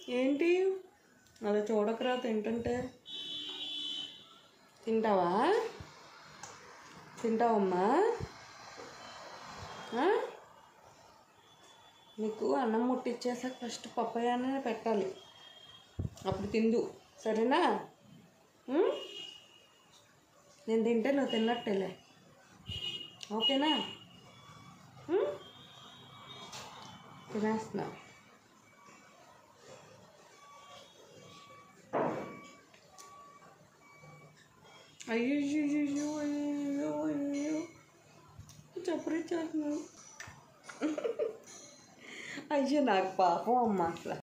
ఏంటి అలా చూడకరా తింటుంటే తింటావా తింటావమ్మా ఆ? నీకు అన్నం ముట్టిచ్చేసాక ఫస్ట్ పప్పయ్యనే పెట్టాలి అప్పుడు తిందు సరేనా ఉం? నేను తింటే నువ్వు తిన్నట్టేలే ఓకేనా ఉం? తినేస్తున్నా అయ్యో అయ్యో అయ్యో అయ్యో చప్పరి చేస్తున్నాను అయ్యో నాకు పాపం అమ్మ అసలు